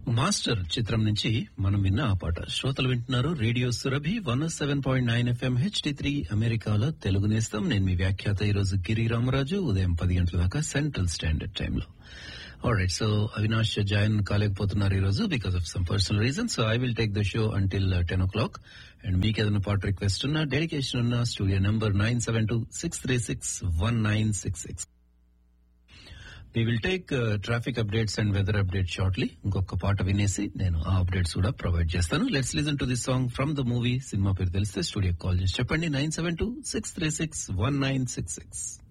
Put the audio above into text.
master చిత్రం నుంచి మనం విన్న ఆ పాట శ్రోతలు వింటున్నారు radio Surabhi one seven point nine FM HD three అమెరికాలో తెలుగు నేస్తాం నేను మీ వ్యాఖ్యాత ఈ రోజు గిరి రామరాజు ఉదయం పది గంటల దాకా సెంట్రల్ స్టాండర్డ్ టైంలో ఆల్రైట్ సో అవినాష్ జాయిన్ కాలేకపోతున్నారు ఈ రోజు because of some personal reason so I will take the show until ten o'clock and మీకు ఏదైనా పాట రిక్వెస్ట్ ఉన్నా డెడికేషన్ ఉన్న studio number nine seven two six three six one nine six six we will take traffic updates and weather update shortly ఇంకొక పాట వినేసి నేను ఆ అప్డేట్స్ కూడా ప్రొవైడ్ చేస్తాను let's listen to this song from the movie సినిమా పేరు తెలిస్తే స్టూడియో కాల్ చేసి చెప్పండి nine seven two six three six one nine six six